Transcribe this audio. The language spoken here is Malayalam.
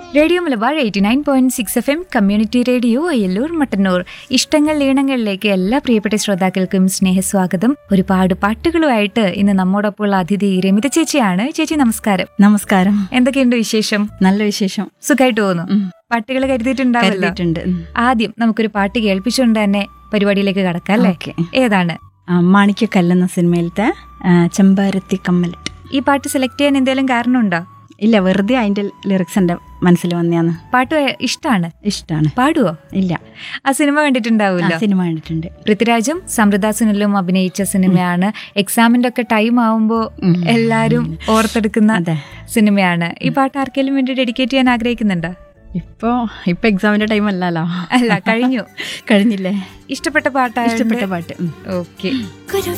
Radio Malabar eighty nine point six F M community radio Ayyalloor Mattannur ഇഷ്ടങ്ങൾ ഈണങ്ങളിലേക്ക് എല്ലാ പ്രിയപ്പെട്ട ശ്രോതാക്കൾക്കും സ്നേഹസ്വാഗതം ഒരുപാട് പാട്ടുകളുമായിട്ട് ഇന്ന് നമ്മോടൊപ്പമുള്ള അതിഥി രമിത ചേച്ചിയാണ് ചേച്ചി നമസ്കാരം നമസ്കാരം എന്തൊക്കെയുണ്ട് വിശേഷം നല്ല വിശേഷം സുഖമായിട്ട് പോകുന്നു ഉം. പാട്ടുകൾ കരുതിയിട്ടുണ്ടാവല്ലോ കരുതിയിട്ടുണ്ട് ഉം. ആദ്യം നമുക്കൊരു പാട്ട് കേൾപ്പിച്ചുകൊണ്ട് തന്നെ പരിപാടിയിലേക്ക് കടക്കാം അല്ലേ ഓക്കേ. ഏതാണ് ആ, മാണിക്യക്കല്ല് എന്ന സിനിമയിലത്തെ ആ, ചെമ്പാരത്തി കമ്മലിട്ട് ഈ പാട്ട് സെലക്ട് ചെയ്യാൻ എന്തെങ്കിലും കാരണമുണ്ടോ ഇല്ല വെറുതെ അതിന്റെ ലിറിക്സ് എന്റെ മനസ്സിൽ വന്നയാന്ന് പാട്ട് ഇഷ്ടാണ് ഇഷ്ടാണ് പാടുവോ ഇല്ല ആ സിനിമ ആ, കണ്ടിട്ടുണ്ടാവുമല്ലോ സിനിമ കണ്ടിട്ടുണ്ട് പൃഥ്വിരാജും സമൃദ്ധ സുനിലും അഭിനയിച്ച സിനിമയാണ് എക്സാമിന്റെ ഒക്കെ ടൈം ആവുമ്പോ ഉം. എല്ലാരും ഓർത്തെടുക്കുന്ന അതെ സിനിമയാണ് ഈ പാട്ട് ആർക്കെങ്കിലും വേണ്ടി ഡെഡിക്കേറ്റ് ചെയ്യാൻ ആഗ്രഹിക്കുന്നുണ്ടോ ഇപ്പൊ ഇപ്പൊ എക്സാമിന്റെ ടൈം അല്ലല്ലോ അല്ല കഴിഞ്ഞു കഴിഞ്ഞില്ലേ ഇഷ്ടപ്പെട്ട പാട്ടാണ് ഇഷ്ടപ്പെട്ട പാട്ട് ഉം. ഓക്കെ കുരു